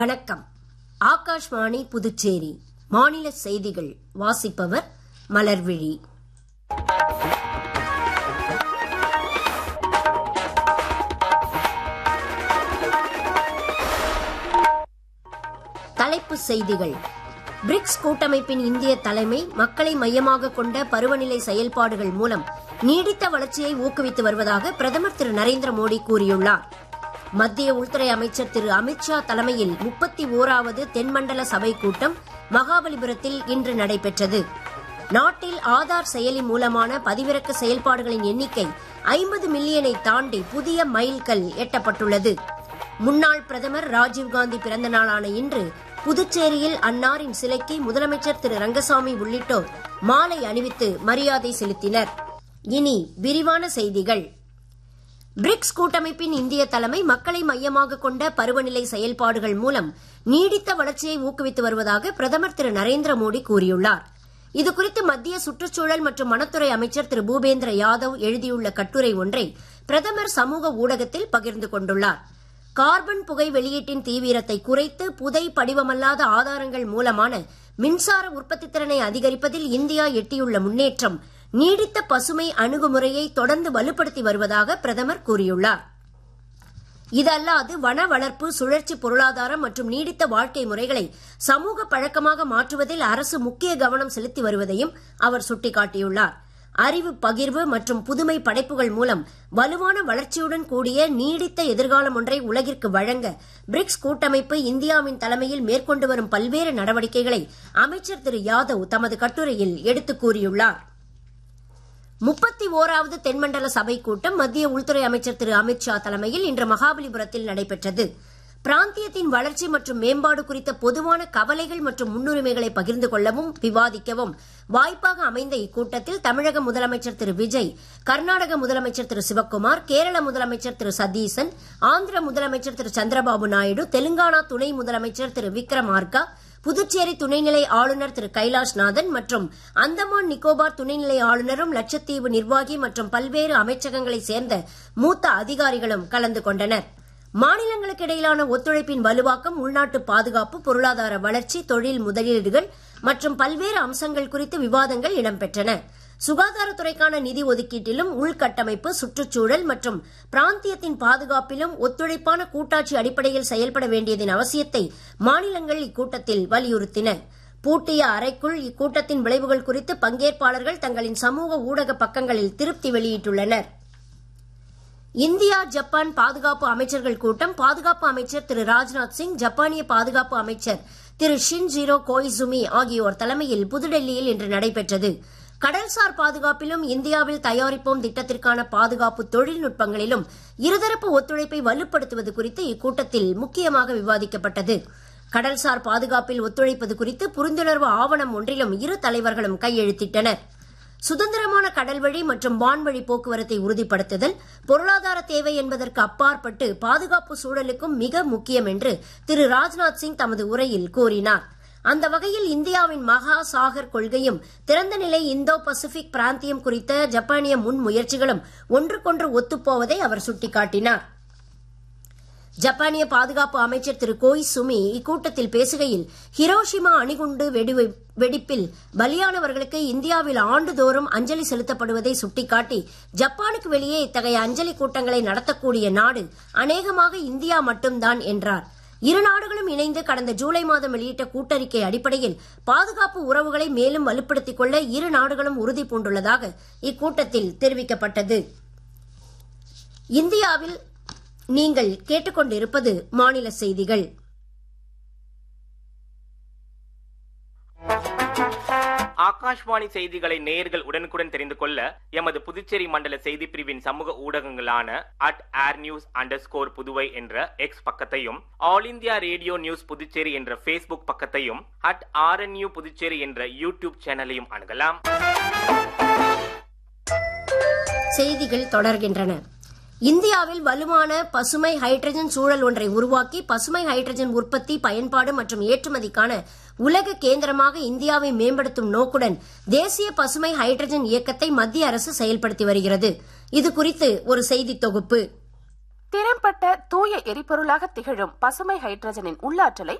வணக்கம் ஆகாஷ்வாணி புதுச்சேரி மாநில செய்திகள் வாசிப்பவர் மலர்விழி தலைப்புச் செய்திகள் பிரிக்ஸ் கூட்டமைப்பின் இந்திய தலைமை மக்களை மையமாக கொண்ட பருவநிலை செயல்பாடுகள் மூலம் நீடித்த வளர்ச்சியை ஊக்குவித்து வருவதாக பிரதமர் திரு நரேந்திர மோடி கூறியுள்ளார் மத்திய உள்துறை அமைச்சர் திரு அமித்ஷா தலைமையில் முப்பத்தி ஓராவது தென்மண்டல சபை கூட்டம் மகாபலிபுரத்தில் இன்று நடைபெற்றது நாட்டில் ஆதார் செயலி மூலமான பதிவிறக்க செயல்பாடுகளின் எண்ணிக்கை ஐம்பது மில்லியனை தாண்டி புதிய மைல்கல் எட்டப்பட்டுள்ளது முன்னாள் பிரதமர் ராஜீவ்காந்தி பிறந்த நாளான இன்று புதுச்சேரியில் அன்னாரின் சிலைக்கு முதலமைச்சர் திரு ரங்கசாமி உள்ளிட்டோர் மாலை அணிவித்து மரியாதை செலுத்தினர் இனி விரிவான செய்திகள் பிரிக்ஸ் கூட்டமைப்பின் இந்திய தலைமை மக்களை மையமாக கொண்ட பருவநிலை செயல்பாடுகள் மூலம் நீடித்த வளர்ச்சியை ஊக்குவித்து வருவதாக பிரதமர் திரு நரேந்திர மோடி கூறியுள்ளார் இதுகுறித்து மத்திய சுற்றுச்சூழல் மற்றும் வனத்துறை அமைச்சர் திரு பூபேந்திர யாதவ் எழுதியுள்ள கட்டுரை ஒன்றை பிரதமர் சமூக ஊடகத்தில் பகிர்ந்து கொண்டுள்ளார் கார்பன் புகை வெளியீட்டின் தீவிரத்தை குறைத்து புதை படிவமல்லாத ஆதாரங்கள் மூலமான மின்சார உற்பத்தி திறனை அதிகரிப்பதில் இந்தியா எட்டியுள்ள முன்னேற்றம் நீடித்த பசுமை அணுகுமுறையை தொடர்ந்து வலுப்படுத்தி வருவதாக பிரதமர் கூறியுள்ளார் இதல்லாது வன வளர்ப்பு சுழற்சி பொருளாதாரம் மற்றும் நீடித்த வாழ்க்கை முறைகளை சமூக பழக்கமாக மாற்றுவதில் அரசு முக்கிய கவனம் செலுத்தி வருவதையும் அவர் சுட்டிக்காட்டியுள்ளார் அறிவு பகிர்வு மற்றும் புதுமை படைப்புகள் மூலம் வலுவான வளர்ச்சியுடன் கூடிய நீடித்த எதிர்காலம் ஒன்றை உலகிற்கு வழங்க பிரிக்ஸ் கூட்டமைப்பு இந்தியாவின் தலைமையில் மேற்கொண்டு வரும் பல்வேறு நடவடிக்கைகளை அமைச்சர் திரு யாதவ் தமது கட்டுரையில் எடுத்துக் கூறியுள்ளார் முப்பத்தி ஓராவது தென்மண்டல சபை கூட்டம் மத்திய உள்துறை அமைச்சர் திரு அமித்ஷா தலைமையில் இன்று மகாபலிபுரத்தில் நடைபெற்றது பிராந்தியத்தின் வளர்ச்சி மற்றும் மேம்பாடு குறித்த பொதுவான கவலைகள் மற்றும் முன்னுரிமைகளை பகிர்ந்து கொள்ளவும் விவாதிக்கவும் வாய்ப்பாக அமைந்த இக்கூட்டத்தில் தமிழக முதலமைச்சர் திரு விஜய் கர்நாடக முதலமைச்சர் திரு சிவக்குமார் கேரள முதலமைச்சர் திரு சதீசன் ஆந்திர முதலமைச்சர் திரு சந்திரபாபு நாயுடு தெலுங்கானா துணை முதலமைச்சர் திரு விக்ரமார்கா புதுச்சேரி துணைநிலை ஆளுநர் திரு கைலாஷ்நாதன் மற்றும் அந்தமான் நிக்கோபார் துணைநிலை ஆளுநரும் லட்சத்தீவு நிர்வாகி மற்றும் பல்வேறு அமைச்சகங்களைச் சேர்ந்த மூத்த அதிகாரிகளும் கலந்து கொண்டனர் மாநிலங்களுக்கு இடையிலான ஒத்துழைப்பின் வலுவாக்கம் உள்நாட்டு பாதுகாப்பு பொருளாதார வளர்ச்சி தொழில் முதலீடுகள் மற்றும் பல்வேறு அம்சங்கள் குறித்து விவாதங்கள் இடம்பெற்றன சுகாதாரத்துறைக்கான நிதி ஒதுக்கீட்டிலும் உள்கட்டமைப்பு சுற்றுச்சூழல் மற்றும் பிராந்தியத்தின் பாதுகாப்பிலும் ஒத்துழைப்பான கூட்டாட்சி அடிப்படையில் செயல்பட வேண்டியதன் அவசியத்தை மாநிலங்கள் இக்கூட்டத்தில் வலியுறுத்தின பூட்டிய அறைக்குள் இக்கூட்டத்தின் விளைவுகள் குறித்து பங்கேற்பாளர்கள் தங்களின் சமூக ஊடக பக்கங்களில் திருப்தி வெளியிட்டுள்ளனர் இந்தியா ஜப்பான் பாதுகாப்பு அமைச்சர்கள் கூட்டம் பாதுகாப்பு அமைச்சர் திரு ராஜ்நாத் சிங் ஜப்பானிய பாதுகாப்பு அமைச்சர் திரு ஷின்ஜிரோ கோய்சுமி ஆகியோர் தலைமையில் புதுடெல்லியில் இன்று நடைபெற்றது கடல்சார் பாதுகாப்பிலும் இந்தியாவில் தயாரிப்போம் திட்டத்திற்கான பாதுகாப்பு தொழில்நுட்பங்களிலும் இருதரப்பு ஒத்துழைப்பை வலுப்படுத்துவது குறித்து இக்கூட்டத்தில் முக்கியமாக விவாதிக்கப்பட்டது கடல்சார் பாதுகாப்பில் ஒத்துழைப்பது குறித்து புரிந்துணர்வு ஆவணம் ஒன்றிலும் இரு தலைவர்களும் கையெழுத்திட்டனர் சுதந்திரமான கடல்வழி மற்றும் வான்வழி போக்குவரத்தை உறுதிப்படுத்துதல் பொருளாதார தேவை என்பதற்கு அப்பாற்பட்டு பாதுகாப்பு சூழலுக்கும் மிக முக்கியம் என்று திரு ராஜ்நாத் சிங் தமது உரையில் கூறினார் அந்த வகையில் இந்தியாவின் மகா சாகர் கொள்கையும் திறந்த நிலை இந்தோ பசிபிக் பிராந்தியம் குறித்த ஜப்பானிய முன்முயற்சிகளும் ஒன்றுக்கொன்று ஒத்துப்போவதை அவர் சுட்டிக்காட்டினார் ஜப்பானிய பாதுகாப்பு அமைச்சர் திரு கோய் சுமி இக்கூட்டத்தில் பேசுகையில் ஹிரோஷிமா அணுகுண்டு வெடிப்பில் பலியானவர்களுக்கு இந்தியாவில் ஆண்டுதோறும் அஞ்சலி செலுத்தப்படுவதை சுட்டிக்காட்டி ஜப்பானுக்கு வெளியே இத்தகைய அஞ்சலி கூட்டங்களை நடத்தக்கூடிய நாடு அநேகமாக இந்தியா மட்டும்தான் என்றார் இரு நாடுகளும் இணைந்து கடந்த ஜூலை மாதம் வெளியிட்ட கூட்டறிக்கை அடிப்படையில் பாதுகாப்பு உறவுகளை மேலும் வலுப்படுத்திக் கொள்ள இரு நாடுகளும் உறுதி பூண்டுள்ளதாக இக்கூட்டத்தில் தெரிவிக்கப்பட்டது இந்தியாவில் நீங்கள் கேட்டுக்கொண்டிருப்பது மாநில செய்திகள் ஆகாஷ்வாணி செய்திகளை நேயர்கள் உடனுக்குடன் தெரிந்து கொள்ள எமது புதுச்சேரி மண்டல செய்தி பிரிவின் சமூக ஊடகங்களான அட் ஏர் நியூஸ் அண்டர் ஸ்கோர் புதுவை என்ற எக்ஸ் பக்கத்தையும் All India Radio news Puducherry என்ற பேஸ்புக் பக்கத்தையும் அட் ஆர்என்யூ புதுச்சேரி என்ற யூடியூப் சேனலையும் அணுகலாம் செய்திகள் தொடர்கின்றன இந்தியாவில் வலுவான பசுமை ஹைட்ரஜன் சூழல் ஒன்றை உருவாக்கி பசுமை ஹைட்ரஜன் உற்பத்தி பயன்பாடு மற்றும் ஏற்றுமதிக்கான உலக கேந்திரமாக இந்தியாவை மேம்படுத்தும் நோக்குடன் தேசிய பசுமை ஹைட்ரஜன் இயக்கத்தை மத்திய அரசு செயல்படுத்தி வருகிறது இது குறித்து ஒரு செய்தி தொகுப்பு திறம்பட்ட தூய எரிபொருளாக திகழும் பசுமை ஹைட்ரஜனின் உள்ளாற்றலை